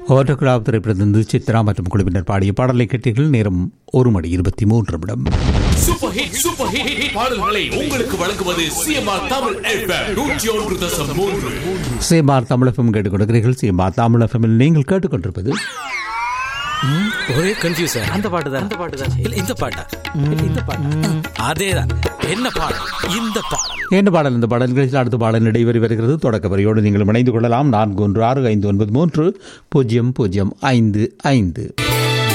autograph திரைப்படத்திலிருந்து சித்ரா மற்றும் குழுவினர் பாடிய பாடலை கேட்டீர்கள் நேரம் ஒரு மணி இருபத்தி மூன்று நிமிடம் super hit super hit hit பாடல்களை உங்களுக்கு வழங்குவது சிஎம்ஆர் தமிழ் எஃப்எம் நூற்றி ஒன்று தசம் மூன்று சேமார் தமிழகம் கேட்டுக் கொடுக்கிறீர்கள் சேமார் தமிழ் எஃப்எம்மில் நீங்கள் கேட்டுக்கொண்டிருப்பது ஒரே கன்ஃபியூசன் அந்த பாட்டு தான் அந்த பாட்டு தான் இல்ல இந்த பாட்டா இல்ல இந்த பாட்டா அதேதான் என்ன பாடல் இந்த பாடல் என்ன பாடல் இந்த பாடல் நிகழ்ச்சியில் அடுத்த பாடல் இடைவெளி வருகிறது தொடக்க வரியோடு நீங்கள் இணைந்து கொள்ளலாம் நான்கு ஒன்று ஆறு ஐந்து ஒன்பது மூன்று பூஜ்ஜியம் பூஜ்ஜியம் ஐந்து ஐந்து